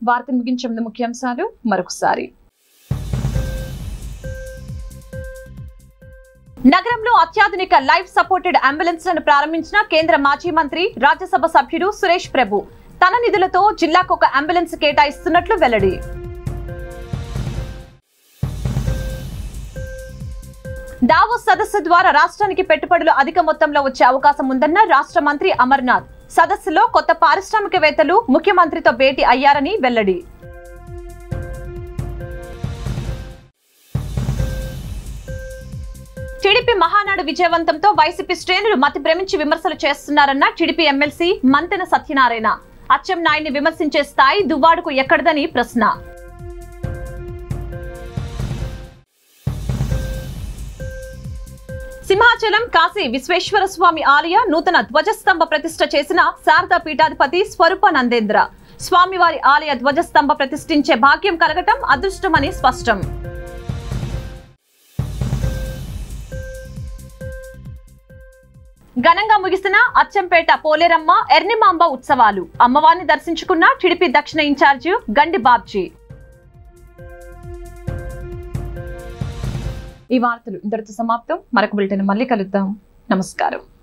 వార్త ముగించే ముందు ముఖ్యాంశాలు మరొకసారి నగరంలో అత్యాధునిక లైఫ్ సపోర్టెడ్ అంబులెన్స్ లను ప్రారంభించిన కేంద్ర మాజీ మంత్రి రాజ్యసభ సభ్యుడు సురేష్ ప్రభు తన నిధులతో జిల్లాకు ఒక అంబులెన్స్ కేటాయిస్తున్నట్లు వెల్లడి దావోస్ సదస్సు ద్వారా రాష్ట్రానికి పెట్టుబడులు అధిక మొత్తంలో వచ్చే అవకాశం ఉందన్న రాష్ట్ర మంత్రి అమర్నాథ్ సదస్సులో కొత్త పారిశ్రామికవేత్తలు ముఖ్యమంత్రితో భేటీ అయ్యారని వెల్లడి టీడీపీ మహానాడు విజయవంతంతో వైసీపీ శ్రేణులు మతి భ్రమించి విమర్శలు చేస్తున్నారన్న టీడీపీ ఎమ్మెల్సీ మంతెన సత్యనారాయణ అచ్చెం నాయుడిని విమర్శించే స్థాయి దువ్వాడుకు ఎక్కడదని ప్రశ్న సింహాచలం కాశీ విశ్వేశ్వర స్వామి ఆలయ నూతన ధ్వజస్తంభ ప్రతిష్ఠ చేసిన శారదా పీఠాధిపతి స్వరూప నందేంద్ర స్వామివారి ఆలయ ధ్వజస్తంభ ప్రతిష్ఠించే భాగ్యం కలగటం అదృష్టమని స్పష్టం ఘనంగా ముగిసిన అచ్చంపేట పోలేరమ్మ ఎర్నిమాంబ ఉత్సవాలు అమ్మవారిని దర్శించుకున్న టిడిపి దక్షిణ ఇన్ఛార్జి గండి బాబ్జీ ఈ వార్తలు ఇంతటితో సమాప్తం మరొక బులెటిన్ మళ్ళీ కలుద్దాం నమస్కారం